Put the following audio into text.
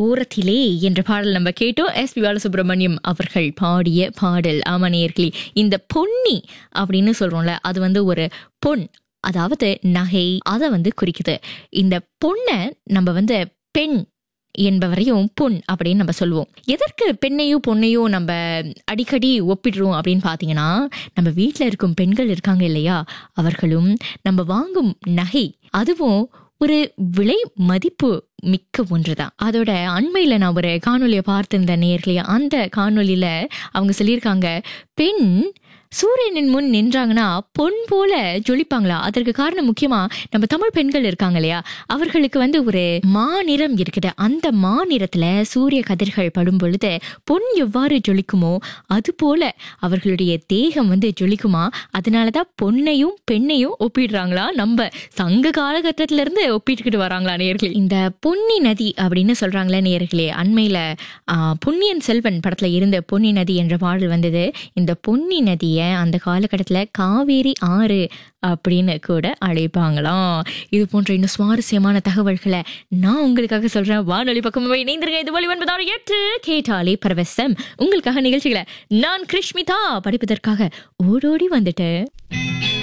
ஓரத்திலே என்ற பாடல் நம்ம கேட்டோம் எஸ் பி பாலசுப்ரமணியம் அவர்கள் பாடிய பாடல் ஆமா நேயர்களே இந்த பொன்னி அப்படின்னு சொல்றோம்ல அது வந்து ஒரு பொன் அதாவது நகை அதை வந்து குறிக்குது இந்த பொண்ணை நம்ம வந்து பெண் என்பவரையும் பொன் அப்படின்னு நம்ம சொல்லுவோம் எதற்கு பெண்ணையும் பொண்ணையும் நம்ம அடிக்கடி ஒப்பிடுறோம் அப்படின்னு பார்த்தீங்கன்னா நம்ம வீட்டில் இருக்கும் பெண்கள் இருக்காங்க இல்லையா அவர்களும் நம்ம வாங்கும் நகை அதுவும் ஒரு விலை மதிப்பு மிக்க ஒன்றுதான் அதோட அண்மையில நான் ஒரு காணொலியை பார்த்திருந்த நேர்களே அந்த காணொலியில அவங்க சொல்லியிருக்காங்க பெண் சூரியனின் முன் நின்றாங்கன்னா பொன் போல ஜொலிப்பாங்களா அதற்கு காரணம் முக்கியமா நம்ம தமிழ் பெண்கள் இருக்காங்க இல்லையா அவர்களுக்கு வந்து ஒரு மாநிறம் இருக்குது அந்த மாநிறத்துல சூரிய கதிர்கள் படும் பொழுது பொன் எவ்வாறு ஜொலிக்குமோ அது போல அவர்களுடைய தேகம் வந்து ஜொலிக்குமா அதனாலதான் பொன்னையும் பெண்ணையும் ஒப்பிடுறாங்களா நம்ம சங்க காலகட்டத்தில இருந்து ஒப்பிட்டுக்கிட்டு வராங்களா நேர்களே இந்த பொன்னி நதி அப்படின்னு சொல்றாங்களே நேர்களே அண்மையில ஆஹ், பொன்னியின் செல்வன் படத்துல இருந்த பொன்னி நதி என்ற பாடல் வந்தது இந்த பொன்னி நதியை அந்த காலகட்டத்தில் காவேரி ஆறு அப்படின்னு கூட அழைப்பாங்களாம் இது போன்ற இன்னும் சுவாரஸ்யமான தகவல்களை நான் உங்களுக்காக சொல்றேன் வானொலி பக்கமாக இணைந்திருங்க இது ஒளி ஒன்பதாவது எட்டு கேட்டாலே பரவசம் உங்களுக்காக நிகழ்ச்சிகளை நான் கிருஷ்மிதா படிப்பதற்காக ஓடோடி வந்துட்டேன்